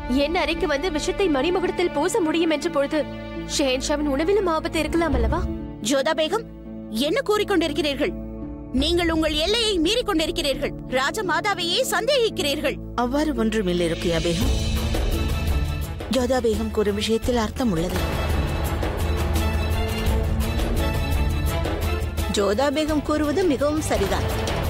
என் அறைக்கு வந்து விஷத்தை மணிமகுடத்தில் பூச முடியும் என்ற பொழுது ஷெஹன்ஷாவின் உணவிலும் ஆபத்து இருக்கலாம் அல்லவா ஜோதா பேகம் என்ன கூறிக்கொண்டிருக்கிறீர்கள் நீங்கள் உங்கள் எல்லையை மீறிக் கொண்டிருக்கிறீர்கள் ராஜமாதாவையே சந்தேகிக்கிறீர்கள் அவ்வாறு ஒன்றுமில்லை ருக்கியா பேகம் ஜோதா பேகம் கூறும் விஷயத்தில் அர்த்தம் உள்ளது ஜோதா பேகம் கூறுவது மிகவும் சரிதான்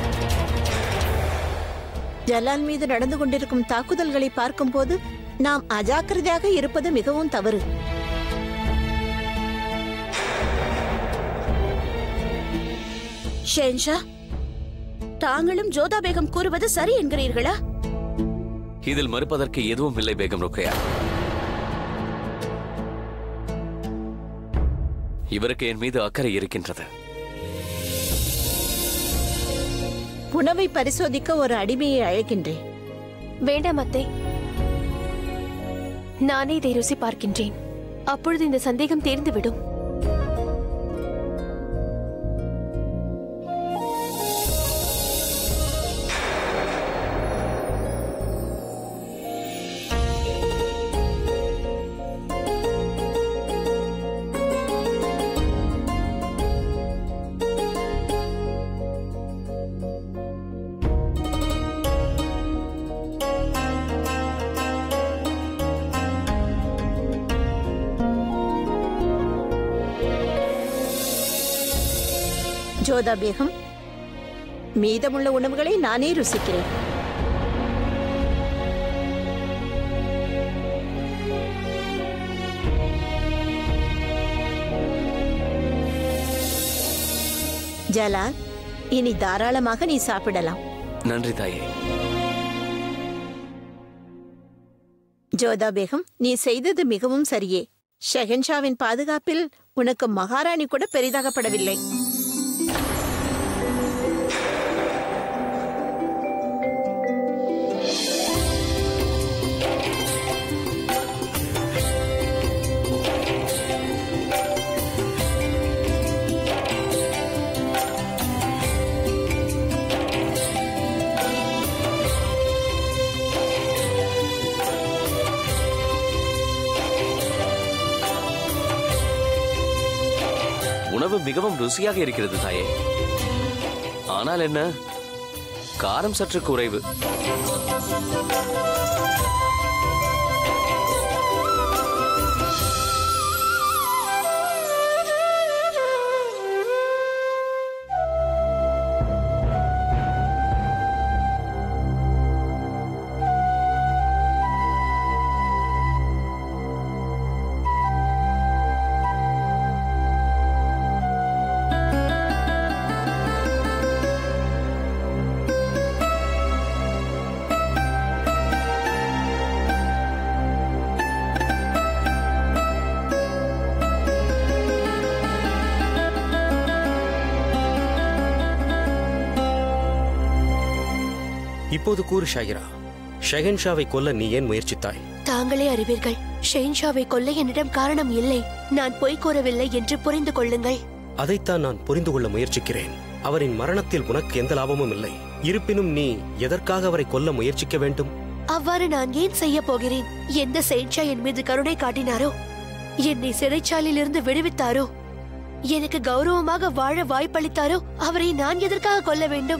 ஜலால் மீது நடந்து கொண்டிருக்கும் தாக்குதல்களை பார்க்கும்போது நாம் அஜாக்கிரதையாக இருப்பது மிகவும் தவறு ஷென்ஷா தாங்களும் ஜோதா பேகம் கூறுவது சரி என்கிறீர்களா இதில் மறுப்பதற்கு எதுவும் இல்லை பேகம் ருக்கையா இவருக்கு என் மீது அக்கறை இருக்கின்றது உணவை பரிசோதிக்க ஒரு அடிமையை அழைக்கின்றேன் வேண்டாம் அத்தை நானே இதை ருசி பார்க்கின்றேன் அப்பொழுது இந்த சந்தேகம் தீர்ந்துவிடும் ஜோதா பேகம் மீதமுள்ள உணவுகளை நானே ருசிக்கிறேன் ஜலால் இனி தாராளமாக நீ சாப்பிடலாம் நன்றி தாயே ஜோதா பேகம் நீ செய்தது மிகவும் சரியே ஷெஹன்ஷாவின் பாதுகாப்பில் உனக்கு மகாராணி கூட பெரிதாகப்படவில்லை உணவு மிகவும் ருசியாக இருக்கிறது தாயே ஆனால் என்ன காரம் சற்று குறைவு இப்போது கூறு ஷாகிரா ஷெஹன்ஷாவை கொல்ல நீ ஏன் முயற்சித்தாய் தாங்களே அறிவீர்கள் ஷெயின்ஷாவை கொல்ல என்னிடம் காரணம் இல்லை நான் பொய் கூறவில்லை என்று புரிந்து கொள்ளுங்கள் அதைத்தான் நான் புரிந்து கொள்ள முயற்சிக்கிறேன் அவரின் மரணத்தில் உனக்கு எந்த லாபமும் இல்லை இருப்பினும் நீ எதற்காக அவரை கொல்ல முயற்சிக்க வேண்டும் அவ்வாறு நான் ஏன் செய்ய போகிறேன் எந்த செயின்ஷா என் மீது கருணை காட்டினாரோ என்னை சிறைச்சாலையிலிருந்து விடுவித்தாரோ எனக்கு கௌரவமாக வாழ வாய்ப்பளித்தாரோ அவரை நான் எதற்காக கொல்ல வேண்டும்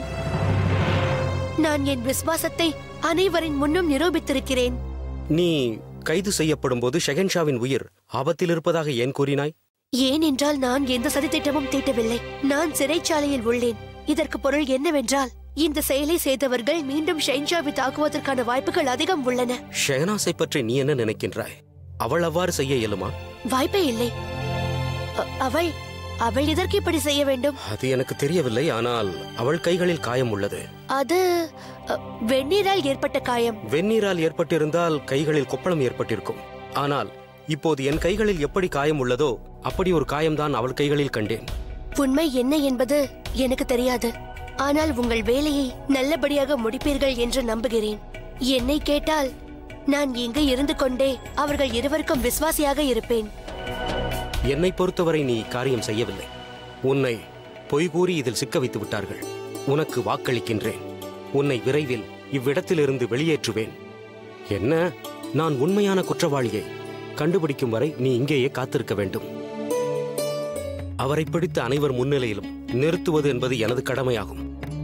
நான் என் விசுவாசத்தை அனைவரின் முன்னும் நிரூபித்திருக்கிறேன் நீ கைது செய்யப்படும் போது ஷெஹன்ஷாவின் உயிர் ஆபத்தில் இருப்பதாக ஏன் கூறினாய் ஏன் என்றால் நான் எந்த சதித்திட்டமும் தீட்டவில்லை நான் சிறைச்சாலையில் உள்ளேன் இதற்கு பொருள் என்னவென்றால் இந்த செயலை செய்தவர்கள் மீண்டும் ஷெயின்ஷாவை தாக்குவதற்கான வாய்ப்புகள் அதிகம் உள்ளன ஷெஹனாஸை பற்றி நீ என்ன நினைக்கின்றாய் அவள் அவ்வாறு செய்ய இயலுமா வாய்ப்பே இல்லை அ- அவள் அவள் எதற்கு இப்படி செய்ய வேண்டும் அது எனக்கு தெரியவில்லை ஆனால் அவள் கைகளில் காயம் உள்ளது அது அ, வெந்நீரால் ஏற்பட்ட காயம் வெந்நீரால் ஏற்பட்டிருந்தால் கைகளில் கொப்பளம் ஏற்பட்டிருக்கும் ஆனால் இப்போது என் கைகளில் எப்படி காயம் உள்ளதோ அப்படி ஒரு காயம்தான் அவள் கைகளில் கண்டேன் உண்மை என்ன என்பது எனக்கு தெரியாது ஆனால் உங்கள் வேலையை நல்லபடியாக முடிப்பீர்கள் என்று நம்புகிறேன் என்னை கேட்டால் நான் இங்கு இருந்து கொண்டே அவர்கள் இருவருக்கும் விசுவாசியாக இருப்பேன் என்னை பொறுத்தவரை நீ காரியம் செய்யவில்லை உன்னை பொய் கூறி இதில் சிக்க வைத்து விட்டார்கள் உனக்கு வாக்களிக்கின்றேன் உன்னை விரைவில் இவ்விடத்திலிருந்து வெளியேற்றுவேன் என்ன நான் உண்மையான குற்றவாளியை கண்டுபிடிக்கும் வரை நீ இங்கேயே காத்திருக்க வேண்டும் அவரை பிடித்த அனைவர் முன்னிலையிலும் நிறுத்துவது என்பது எனது கடமையாகும்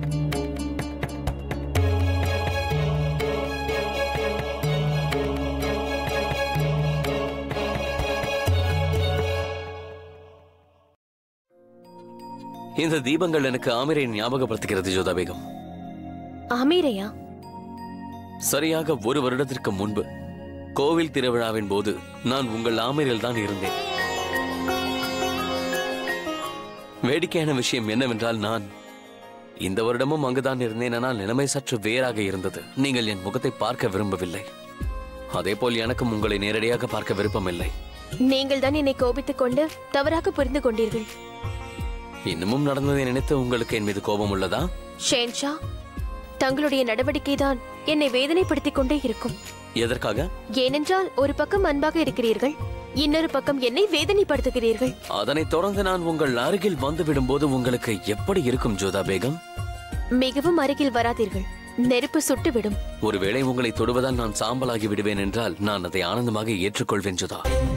இந்த தீபங்கள் எனக்கு ஆமிரை ஞாபகப்படுத்துகிறது ஜோதா பேகம் அமீரையா சரியாக ஒரு வருடத்திற்கு முன்பு கோவில் திருவிழாவின் போது நான் உங்கள் ஆமீரில் தான் இருந்தேன் வேடிக்கையான விஷயம் என்னவென்றால் நான் இந்த வருடமும் அங்குதான் இருந்தேன் ஆனால் நிலைமை சற்று வேறாக இருந்தது நீங்கள் என் முகத்தை பார்க்க விரும்பவில்லை அதேபோல் எனக்கும் உங்களை நேரடியாக பார்க்க விருப்பமில்லை நீங்கள் தான் என்னை கோபித்துக் கொண்டு தவறாக புரிந்து கொண்டீர்கள் இன்னமும் நடந்ததை நினைத்து உங்களுக்கு என் மீது கோபம் உள்ளதா ஷேன்ஷா தங்களுடைய நடவடிக்கை தான் என்னை வேதனைப்படுத்திக் கொண்டே இருக்கும் எதற்காக ஏனென்றால் ஒரு பக்கம் அன்பாக இருக்கிறீர்கள் இன்னொரு பக்கம் என்னை வேதனைப்படுத்துகிறீர்கள் அதனைத் தொடர்ந்து நான் உங்கள் அருகில் வந்து விடும்போது உங்களுக்கு எப்படி இருக்கும் ஜோதா பேகம் மிகவும் அருகில் வராதீர்கள் நெருப்பு சுட்டுவிடும் ஒருவேளை உங்களை தொடுவதால் நான் சாம்பலாகி விடுவேன் என்றால் நான் அதை ஆனந்தமாக ஏற்றுக்கொள்வேன் ஜோதா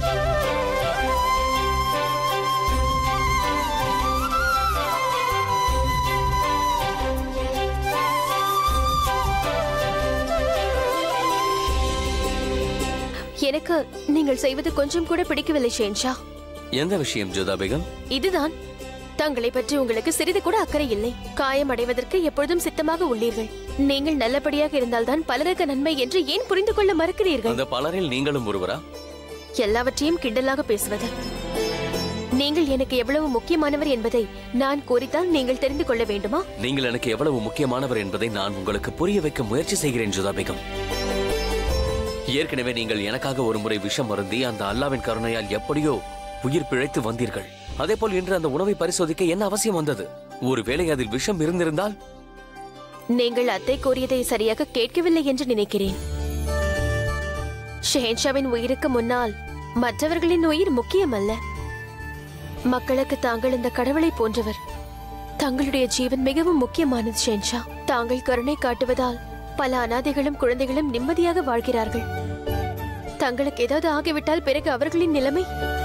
எனக்கு நீங்கள் செய்வது கொஞ்சம் கூட பிடிக்கவில்லை ஷேன்ஷா எந்த விஷயம் ஜோதா பேகம் இதுதான் தங்களை பற்றி உங்களுக்கு சிறிது கூட அக்கறை இல்லை காயம் அடைவதற்கு எப்பொழுதும் சித்தமாக உள்ளீர்கள் நீங்கள் நல்லபடியாக இருந்தால்தான் பலருக்கு நன்மை என்று ஏன் புரிந்து கொள்ள மறுக்கிறீர்கள் அந்த பலரில் நீங்களும் ஒருவரா எல்லாவற்றையும் கிண்டலாக பேசுவது நீங்கள் எனக்கு எவ்வளவு முக்கியமானவர் என்பதை நான் கூறித்தால் நீங்கள் தெரிந்து கொள்ள வேண்டுமா நீங்கள் எனக்கு எவ்வளவு முக்கியமானவர் என்பதை நான் உங்களுக்கு புரிய வைக்க முயற்சி செய்கிறேன் ஜோதா பேகம் ஏற்கனவே நீங்கள் எனக்காக ஒரு முறை விஷம் அருந்தி அந்த அல்லாவின் கருணையால் எப்படியோ உயிர் பிழைத்து வந்தீர்கள் அதேபோல் இன்று அந்த உணவை பரிசோதிக்க என்ன அவசியம் வந்தது ஒருவேளை அதில் விஷம் இருந்திருந்தால் நீங்கள் அத்தை கூறியதை சரியாக கேட்கவில்லை என்று நினைக்கிறேன் ஷெஹன்ஷாவின் உயிருக்கு முன்னால் மற்றவர்களின் உயிர் முக்கியமல்ல மக்களுக்கு தாங்கள் இந்த கடவுளை போன்றவர் தங்களுடைய ஜீவன் மிகவும் முக்கியமானது ஷென்ஷா தாங்கள் கருணை காட்டுவதால் பல அனாதைகளும் குழந்தைகளும் நிம்மதியாக வாழ்கிறார்கள் தங்களுக்கு ஏதாவது ஆகிவிட்டால் பிறகு அவர்களின் நிலைமை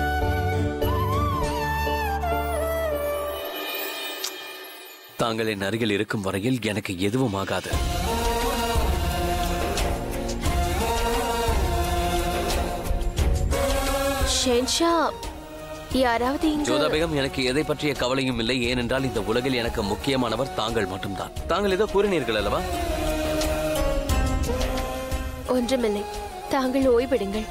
தாங்கள் என் அருகில் இருக்கும் வரையில் எனக்கு எதுவும் ஆகாது ஷென்ஷா யாராவது இங்கு ஜோதா பேகம் எனக்கு எதை பற்றிய கவலையும் இல்லை ஏனென்றால் இந்த உலகில் எனக்கு முக்கியமானவர் தாங்கள் மட்டும்தான் தாங்கள் ஏதோ கூறினீர்கள் அல்லவா ஒன்றுமில்லை தாங்கள் ஓய்விடுங்கள்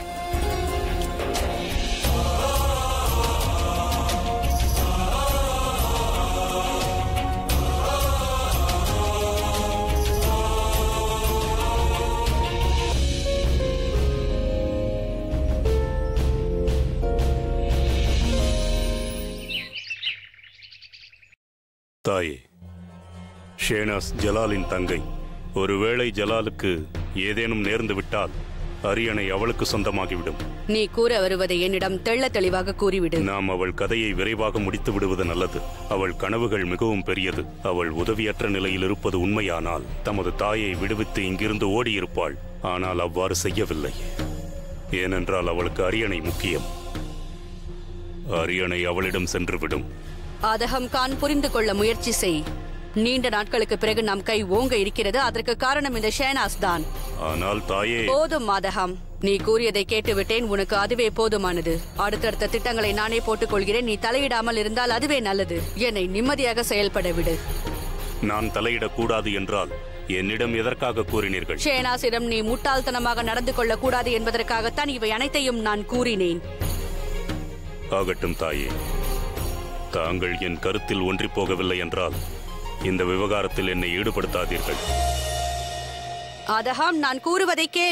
தாயே ஷேனாஸ் ஜலாலின் தங்கை ஒருவேளை ஜலாலுக்கு ஏதேனும் நேர்ந்து விட்டால் அரியணை அவளுக்கு சொந்தமாகிவிடும் நீ கூற வருவதை என்னிடம் தெள்ள தெளிவாக கூறிவிடு நாம் அவள் கதையை விரைவாக முடித்து விடுவது நல்லது அவள் கனவுகள் மிகவும் பெரியது அவள் உதவியற்ற நிலையில் இருப்பது உண்மையானால் தமது தாயை விடுவித்து இங்கிருந்து ஓடியிருப்பாள் ஆனால் அவ்வாறு செய்யவில்லை ஏனென்றால் அவளுக்கு அரியணை முக்கியம் அரியணை அவளிடம் சென்றுவிடும் அதகம் கான் புரிந்து கொள்ள முயற்சி செய் நீண்ட நாட்களுக்கு பிறகு நம் கை ஓங்க இருக்கிறது அதற்கு காரணம் இந்த ஷேனாஸ் தான் ஆனால் தாயே போதும் மாதகம் நீ கூறியதை கேட்டுவிட்டேன் உனக்கு அதுவே போதுமானது அடுத்தடுத்த திட்டங்களை நானே போட்டுக் கொள்கிறேன் நீ தலையிடாமல் இருந்தால் அதுவே நல்லது என்னை நிம்மதியாக செயல்பட விடு நான் தலையிடக்கூடாது என்றால் என்னிடம் எதற்காக கூறினீர்கள் ஷேனாஸிடம் நீ முட்டாள்தனமாக நடந்து கொள்ளக் கூடாது என்பதற்காகத்தான் இவை அனைத்தையும் நான் கூறினேன் ஆகட்டும் தாயே தாங்கள் என் கருத்தில் ஒன்றிப் போகவில்லை என்றால் இந்த விவகாரத்தில் என்னை ஈடுபடுத்தாதீர்கள் அதகாம் நான் கூறுவதை கேள்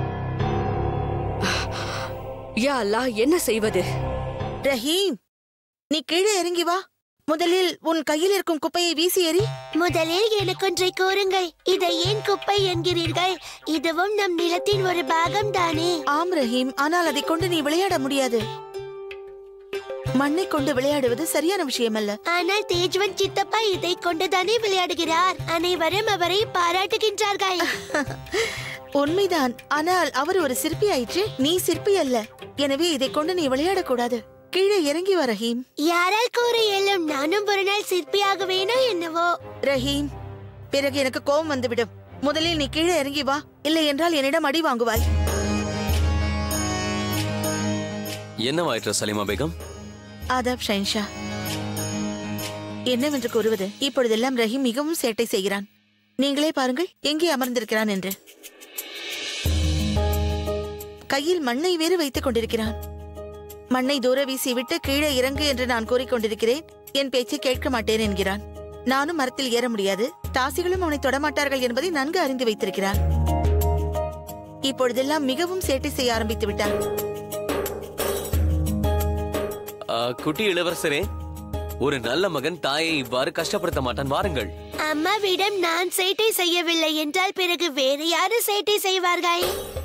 யா அல்லாஹ் என்ன செய்வது ரஹீம் நீ கீழே இறங்கி வா முதலில் உன் கையில் இருக்கும் குப்பையை வீசி எறி முதலில் எனக்கொன்றை கூறுங்கள் இதை ஏன் குப்பை என்கிறீர்கள் இதுவும் நம் நிலத்தின் ஒரு பாகம் தானே ஆம் ரஹீம் ஆனால் அதை கொண்டு நீ விளையாட முடியாது மண்ணை கொண்டு விளையாடுவது சரியான விஷயமல்ல ஆனால் தேஜ்வன் சித்தப்பா இதை கொண்டுதானே விளையாடுகிறார் அனைவரும் அவரை பாராட்டுகின்றார்கள் உண்மைதான் ஆனால் அவர் ஒரு சிற்பி ஆயிற்று நீ சிற்பி அல்ல எனவே இதை கொண்டு நீ விளையாடக்கூடாது கீழே இறங்கி வா ரஹீம் யாரால் கூற இயலும் நானும் ஒரு நாள் சிற்பியாக வேணும் என்னவோ ரஹீம் பிறகு எனக்கு கோபம் வந்துவிடும் முதலில் நீ கீழே இறங்கி வா இல்லை என்றால் என்னிடம் அடி வாங்குவாய் என்னவாயிற்று சலீமா பேகம் ஆதாப் ஷைன்ஷா என்னவென்று கூறுவது இப்பொழுதெல்லாம் ரஹீம் மிகவும் சேட்டை செய்கிறான் நீங்களே பாருங்கள் எங்கே அமர்ந்திருக்கிறான் என்று கையில் மண்ணை வேறு வைத்துக் கொண்டிருக்கிறான் மண்ணை தூர வீசிவிட்டு கீழே இறங்கு என்று நான் கூறிக்கொண்டிருக்கிறேன் என் பேச்சை கேட்க மாட்டேன் என்கிறான் நானும் மரத்தில் ஏற முடியாது தாசிகளும் அவனை தொடமாட்டார்கள் என்பதை நன்கு அறிந்து வைத்திருக்கிறான் இப்பொழுதெல்லாம் மிகவும் சேட்டை செய்ய ஆரம்பித்து விட்டான் ஆ, குட்டி இளவரசரே ஒரு நல்ல மகன் தாயை இவ்வாறு கஷ்டப்படுத்த மாட்டான் வாருங்கள் அம்மாவிடம் நான் சேட்டை செய்யவில்லை என்றால் பிறகு வேறு யாரு சேட்டை செய்வார்கள்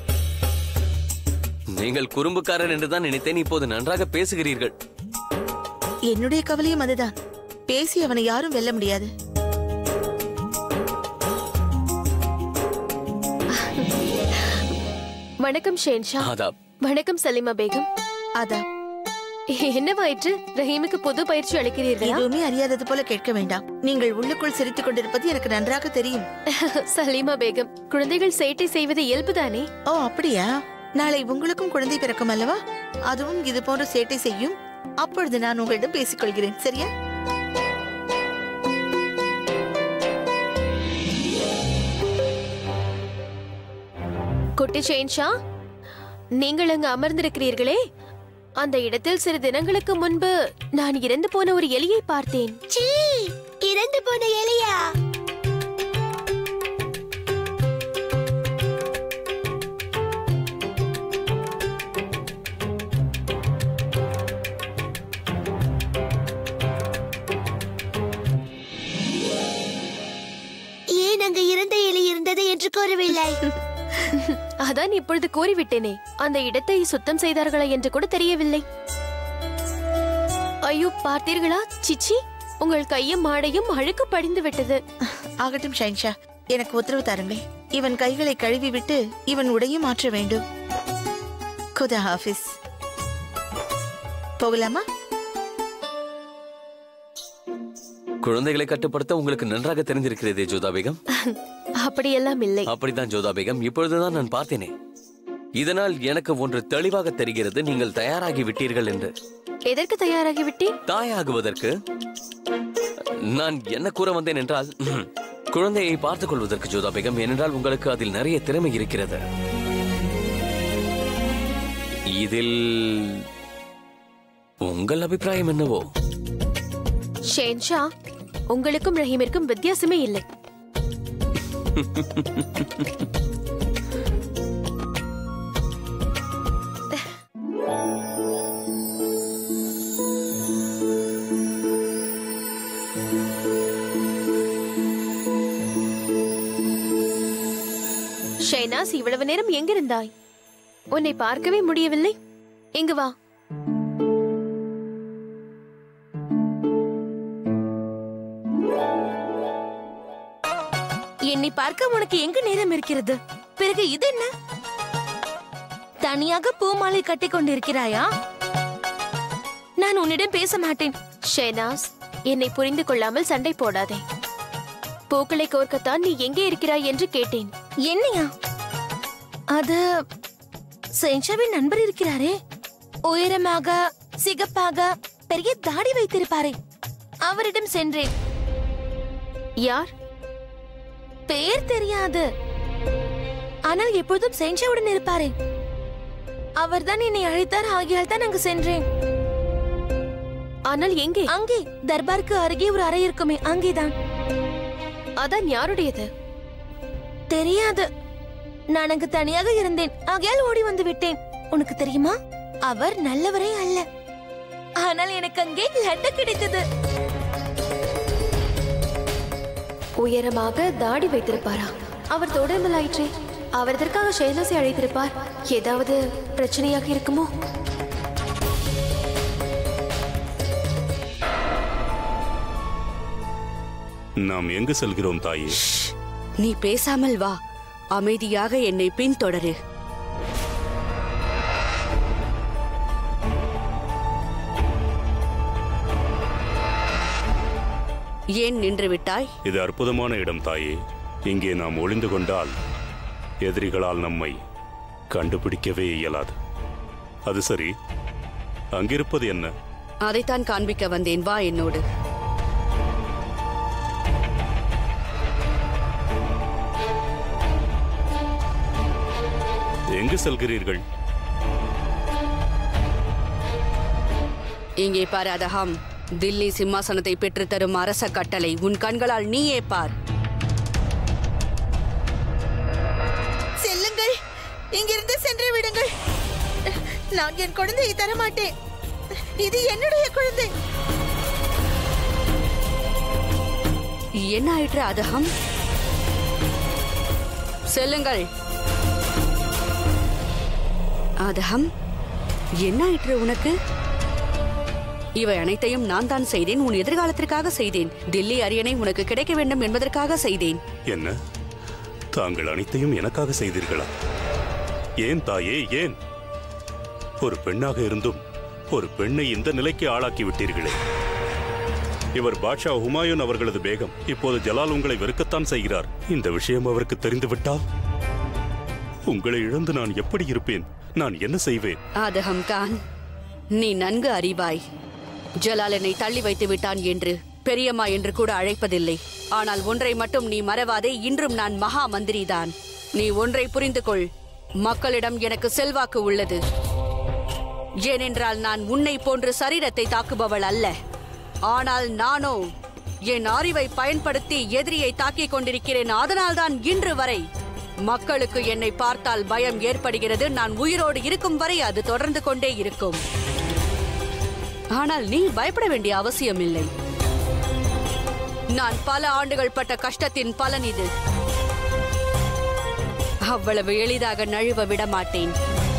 நீங்கள் குறும்புக்காரர் என்றுதான் நினைத்தேன் இப்போது நன்றாக பேசுகிறீர்கள் என்னுடைய கவலையும் அதுதான் பேசி அவனை யாரும் வெல்ல முடியாது வணக்கம் ஷேன்ஷா ஆதாப் வணக்கம் சலீமா பேகம் அதான் என்னவாயிற்று ரஹீமுக்கு புது பயிற்சி அளிக்கிறீர்களா எதுவுமே அறியாதது போல கேட்க வேண்டாம் நீங்கள் உள்ளுக்குள் சிரித்துக் கொண்டிருப்பது எனக்கு நன்றாக தெரியும் சலீமா பேகம் குழந்தைகள் சேட்டை செய்வது இயல்புதானே ஓ அப்படியா நாளை உங்களுக்கும் குழந்தை பிறக்கும் அல்லவா அதுவும் இது போன்ற சேட்டை செய்யும் அப்பொழுது நான் உங்களிடம் பேசிக்கொள்கிறேன் சரியா குட்டி ஷேன்ஷா நீங்கள் அங்கு அமர்ந்திருக்கிறீர்களே அந்த இடத்தில் சில தினங்களுக்கு முன்பு நான் இறந்து போன ஒரு எலியை பார்த்தேன் சீ இறந்து போன எலியா ஏன் அங்கு இறந்த எலி இருந்தது என்று கூறவில்லை அதான் இப்பொழுது கூறிவிட்டேனே அந்த இடத்தை சுத்தம் செய்தார்களா என்று கூட தெரியவில்லை ஐயோ பார்த்தீர்களா சிச்சி உங்கள் கையும் மாடையும் அழுக்கு படிந்து விட்டது ஆகட்டும் ஷைன்ஷா எனக்கு உத்தரவு தாருங்கள் இவன் கைகளை கழுவி விட்டு இவன் உடையும் மாற்ற வேண்டும் குதா ஹாஃபிஸ் போகலாமா குழந்தைகளை கட்டுப்படுத்த உங்களுக்கு நன்றாக தெரிந்திருக்கிறதே ஜோதா பேகம் அப்படியெல்லாம் இல்லை அப்படித்தான் ஜோதா பேகம் இப்பொழுதுதான் நான் பார்த்தேனே இதனால் எனக்கு ஒன்று தெளிவாக தெரிகிறது நீங்கள் தயாராகி விட்டீர்கள் என்று எதற்கு தயாராகி விட்டேன் தாயாகுவதற்கு நான் என்ன கூற வந்தேன் என்றால் குழந்தையை பார்த்துக் கொள்வதற்கு ஜோதா பேகம் ஏனென்றால் உங்களுக்கு அதில் நிறைய திறமை இருக்கிறது இதில் உங்கள் அபிப்பிராயம் என்னவோ ஷேன்ஷா உங்களுக்கும் ரஹீமிற்கும் வித்தியாசமே இல்லை ஷைனாஸ் இவ்வளவு நேரம் எங்கிருந்தாய் உன்னை பார்க்கவே முடியவில்லை இங்கு வா என்னை பார்க்க உனக்கு எங்க நேரம் இருக்கிறது பிறகு இது என்ன தனியாக பூமாலை கட்டி கொண்டிருக்கிறாயா நான் உன்னிடம் பேச மாட்டேன் ஷேனாஸ் என்னை புரிந்து கொள்ளாமல் சண்டை போடாதே பூக்களை கோர்க்கத்தான் நீ எங்கே இருக்கிறாய் என்று கேட்டேன் என்னையா அது சென்ஷாவின் நண்பர் இருக்கிறாரே உயரமாக சிகப்பாக பெரிய தாடி வைத்திருப்பாரே அவரிடம் சென்றேன் யார் பேர் தெரியாது ஆனால் எப்பொழுதும் சென்ஷாவுடன் இருப்பாரே அவர்தான் என்னை அழைத்தார் ஆகியால் தான் அங்கு சென்றேன் ஆனால் எங்கே அங்கே தர்பாருக்கு அருகே ஒரு அறை இருக்குமே அங்கேதான் அதான் யாருடையது தெரியாது நான் அங்கு தனியாக இருந்தேன் ஆகையால் ஓடி வந்து விட்டேன் உனக்கு தெரியுமா அவர் நல்லவரே அல்ல ஆனால் எனக்கு அங்கே லட்டு கிடைத்தது உயரமாக தாடி வைத்திருப்பாரா அவர் தொடர்பலாயிற்றே அவர் எதற்காக ஷேனாஸை அழைத்திருப்பார் ஏதாவது பிரச்சனையாக இருக்குமோ நாம் எங்கு செல்கிறோம் தாயே நீ பேசாமல் வா அமைதியாக என்னை பின்தொடரு ஏன் நின்று விட்டாய் இது அற்புதமான இடம் தாயே இங்கே நாம் ஒளிந்து கொண்டால் எதிரிகளால் நம்மை கண்டுபிடிக்கவே இயலாது அது சரி அங்கிருப்பது என்ன அதைத்தான் காண்பிக்க வந்தேன் வா என்னோடு எங்கு செல்கிறீர்கள் இங்கே பார் அதகம் தில்லி சிம்மாசனத்தை பெற்றுத் தரும் அரச கட்டளை உன் கண்களால் நீயே பார் செல்லுங்கள் இங்கிருந்து சென்று விடுங்கள் நான் என் குழந்தையை தரமாட்டேன் இது என்னுடைய குழந்தை என்ன ஆயிற்று அதகம் செல்லுங்கள் அதகம் என்ன ஆயிற்று உனக்கு இவை அனைத்தையும் நான் தான் செய்தேன் உன் எதிர்காலத்திற்காக செய்தேன் தில்லி அரியணை உனக்கு கிடைக்க வேண்டும் என்பதற்காக செய்தேன் என்ன தாங்கள் அனைத்தையும் எனக்காக செய்தீர்களா ஏன் தாயே ஏன் ஒரு பெண்ணாக இருந்தும் ஒரு பெண்ணை இந்த நிலைக்கு ஆளாக்கி விட்டீர்களே இவர் பாட்ஷா ஹுமாயூன் அவர்களது பேகம் இப்போது ஜலால் உங்களை வெறுக்கத்தான் செய்கிறார் இந்த விஷயம் அவருக்கு தெரிந்துவிட்டால் உங்களை இழந்து நான் எப்படி இருப்பேன் நான் என்ன செய்வேன் ஆதகம் கான் நீ நன்கு அறிவாய் ஜலால் என்னை தள்ளி வைத்து விட்டான் என்று பெரியம்மா என்று கூட அழைப்பதில்லை ஆனால் ஒன்றை மட்டும் நீ மறவாதே இன்றும் நான் மகா மந்திரிதான் நீ ஒன்றை புரிந்து கொள் மக்களிடம் எனக்கு செல்வாக்கு உள்ளது ஏனென்றால் நான் உன்னை போன்று சரீரத்தை தாக்குபவள் அல்ல ஆனால் நானோ என் அறிவை பயன்படுத்தி எதிரியை தாக்கிக் கொண்டிருக்கிறேன் அதனால்தான் இன்று வரை மக்களுக்கு என்னை பார்த்தால் பயம் ஏற்படுகிறது நான் உயிரோடு இருக்கும் வரை அது தொடர்ந்து கொண்டே இருக்கும் ஆனால் நீ பயப்பட வேண்டிய அவசியம் இல்லை நான் பல ஆண்டுகள் பட்ட கஷ்டத்தின் பலன் இது அவ்வளவு எளிதாக நழுவ விட மாட்டேன்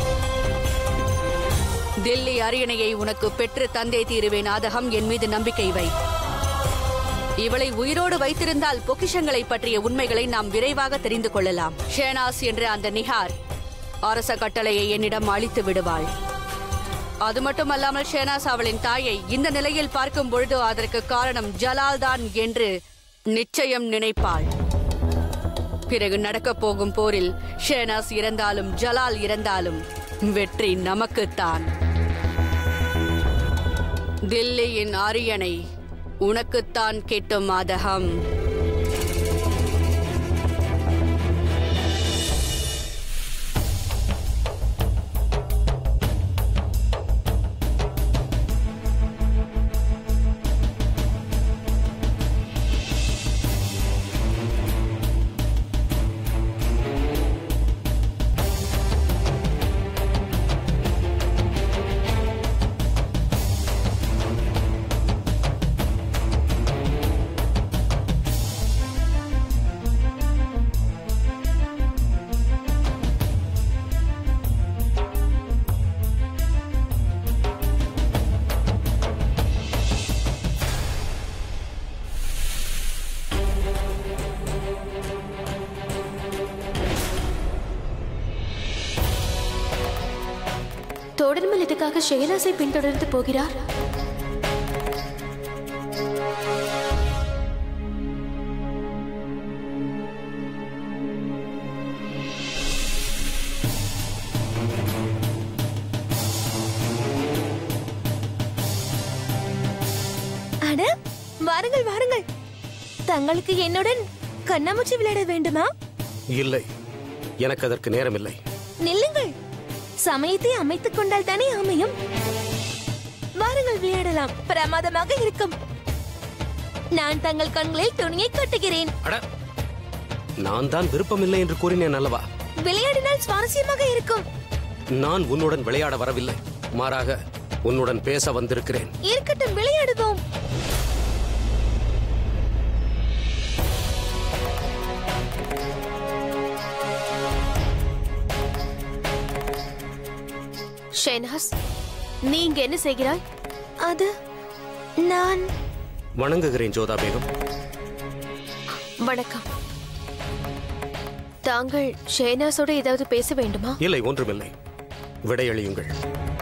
தில்லி அரியணையை உனக்கு பெற்று தந்தே தீருவேன் ஆதகம் என் மீது நம்பிக்கை வை இவளை உயிரோடு வைத்திருந்தால் பொக்கிஷங்களை பற்றிய உண்மைகளை நாம் விரைவாக தெரிந்து கொள்ளலாம் ஷேனாஸ் என்ற அந்த நிஹார் அரச கட்டளையை என்னிடம் அளித்து விடுவாள் அது மட்டுமல்லாமல் ஷேனாஸ் அவளின் தாயை இந்த நிலையில் பார்க்கும் பொழுது அதற்கு காரணம் ஜலால் தான் என்று நிச்சயம் நினைப்பாள் பிறகு நடக்கப் போகும் போரில் ஷேனாஸ் இறந்தாலும் ஜலால் இறந்தாலும் வெற்றி நமக்குத்தான் தில்லியின் அரியணை உனக்குத்தான் கிட்டும் அதகம் தோடர்மல் இதுக்காக ஷெயனாஸை பின்தொடர்ந்து போகிறார் அட வாருங்கள் வாருங்கள் தங்களுக்கு என்னுடன் கண்ணாமூச்சி விளையாட வேண்டுமா இல்லை எனக்கு அதற்கு நேரமில்லை நில்லுங்கள் சமயத்தை அமைத்துக் கொண்டால் தானே அமையும் வாருங்கள் விளையாடலாம் பிரமாதமாக இருக்கும் நான் தங்கள் கண்களில் துணியை கட்டுகிறேன் அட நான் தான் விருப்பமில்லை என்று கூறினேன் அல்லவா விளையாடினால் சுவாரஸ்யமாக இருக்கும் நான் உன்னுடன் விளையாட வரவில்லை மாறாக உன்னுடன் பேச வந்திருக்கிறேன் இருக்கட்டும் விளையாடுவோம் ஷெனாஸ் நீ இங்க என்ன செய்கிறாய் அது நான் வணங்குகிறேன் ஜோதா பேகம் வணக்கம் தாங்கள் ஷேனாஸோட ஏதாவது பேச வேண்டுமா இல்லை ஒன்றுமில்லை விடையளியுங்கள்